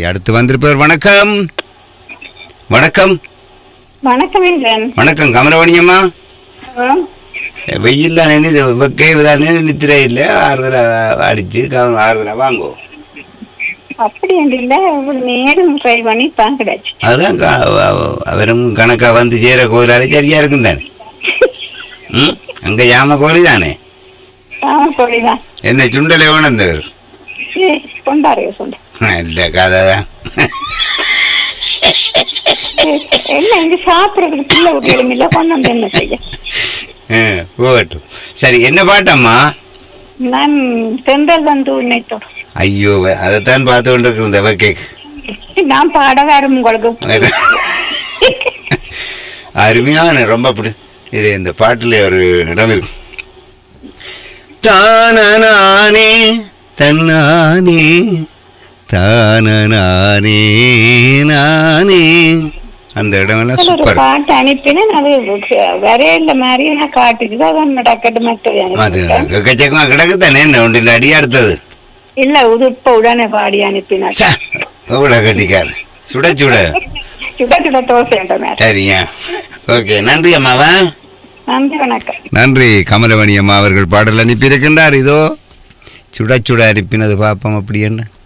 அடுத்து வந்திருப்பவர் வணக்கம் வணக்கம் வணக்கம் என்றன் வணக்கம் கமலவணியம்மா வெயில் தான் நினைது வெக்கைதான் நித்திர இல்லை ஆறுதலா அடிச்சு க- ஆறுதலா வாங்குவோம் அப்படி என்று இல்ல ஒரு நேரம் ட்ரை பண்ணி தான் கிடைச்சு அதுதான் க- அவ- அவ- அவரும் கணக்கா வந்து சேர கோயிலாலே சரியா இருக்கும் தானே ம் அங்க யாம கோழி தானே ஆமா சொல்லிதான் என்ன சுண்டலை உணர்ந்தவர் கொண்டாரு சொல்லு நல்ல கதை தான் என்ன இங்க சாப்பிடுறதுக்கு பிள்ளை விட்டு இல்ல கொண்டு வந்து என்ன செய்ய ஆ, போகட்டும் சரி என்ன பாட்டம்மா நான் தென்றல் வந்து உன்னை தொடும் ஐயோ அதைத்தான் பார்த்து கொண்டு இருக்கிற இந்த வெக்கைக்கு நான் பாட வரும் உங்களுக்கு அருமையான ரொம்ப பிடி இது இந்த பாட்டுல ஒரு இடம் இருக்கு தானே தன்னானே தானே நானே அந்த இடமெல்லாம் ஒரு சூப்பர் பாட்டு அனுப்பினேன் அது வரையில மாதிரி நான் காட்டுக்குது அதான் டக்கட்டு மட்டும் அது அனுப்பிட்டேன். எக்கச்சக்கமா கிடக்கு தானே என்ன ஒன்றில் அடி அடுத்தது இல்ல இது இப்ப உடனே பாடி அனுப்பினார் சே, எவ்வளவு கட்டிக்கார் சுட சுட சுட சுட தோசை என்ற மாதிரி சரிங்க ஓகே நன்றி அம்மாவா நன்றி வணக்கம் நன்றி கமலவணி அம்மா அவர்கள் பாடல் அனுப்பியிருக்கின்றார் இதோ சுட சுட அனுப்பினது பார்ப்போம் அப்படி என்ன